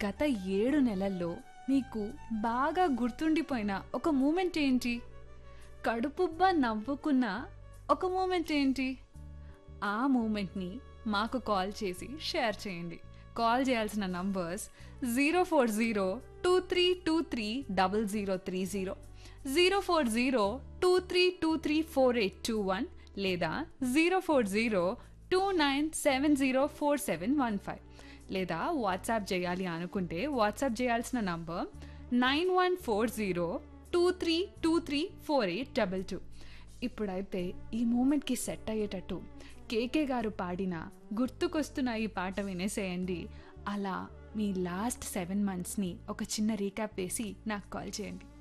గత ఏడు నెలల్లో మీకు బాగా గుర్తుండిపోయిన ఒక మూమెంట్ ఏంటి కడుపుబ్బా నవ్వుకున్న ఒక మూమెంట్ ఏంటి ఆ మూమెంట్ని మాకు కాల్ చేసి షేర్ చేయండి కాల్ చేయాల్సిన numbers zero four zero two three two three double zero three zero zero four zero two three two three four eight two one లేదా zero four zero two nine seven zero four seven one five లేదా WhatsApp చేయాలి అనుకుంటే WhatsApp చేయాల్సిన number nine one four zero two three two three four eight double two ఇప్పుడైతే ఈ మూమెంట్కి set అయ్యేటట్టు కేకే గారు పాడిన గుర్తుకొస్తున్న ఈ పాట వినేసేయండి అలా మీ లాస్ట్ సెవెన్ మంత్స్ని ఒక చిన్న రీక్యాప్ వేసి నాకు కాల్ చేయండి